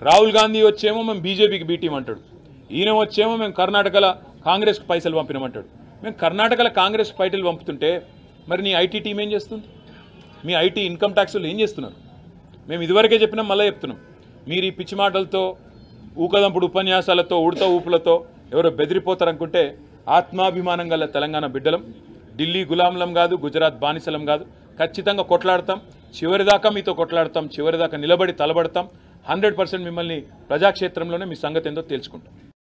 రాహుల్ గాంధీ వచ్చేమో మేము బీజేపీకి బీటీం అంటాడు ఈయన వచ్చేమో మేము కర్ణాటకలో కాంగ్రెస్కి పైసలు పంపినామంటాడు మేము కర్ణాటకలో కాంగ్రెస్ పైసలు పంపుతుంటే మరి నీ ఐటీ టీం ఏం చేస్తుంది మీ ఐటీ ఇన్కమ్ ట్యాక్స్లు ఏం చేస్తున్నారు మేము ఇదివరకే చెప్పినాం మళ్ళీ చెప్తున్నాం మీరు ఈ పిచ్చి మాటలతో ఊకదంపుడు ఉపన్యాసాలతో ఉడత ఊపులతో ఎవరో బెదిరిపోతారనుకుంటే ఆత్మాభిమానం గల తెలంగాణ బిడ్డలం ఢిల్లీ గులాంలం కాదు గుజరాత్ బానిసలం కాదు ఖచ్చితంగా కొట్లాడతాం చివరిదాకా మీతో కొట్లాడతాం చివరిదాకా నిలబడి తలబడతాం హండ్రెడ్ పర్సెంట్ మిమ్మల్ని ప్రజాక్షేత్రంలోనే మీ సంగతి ఏందో తేల్చుకుంటాం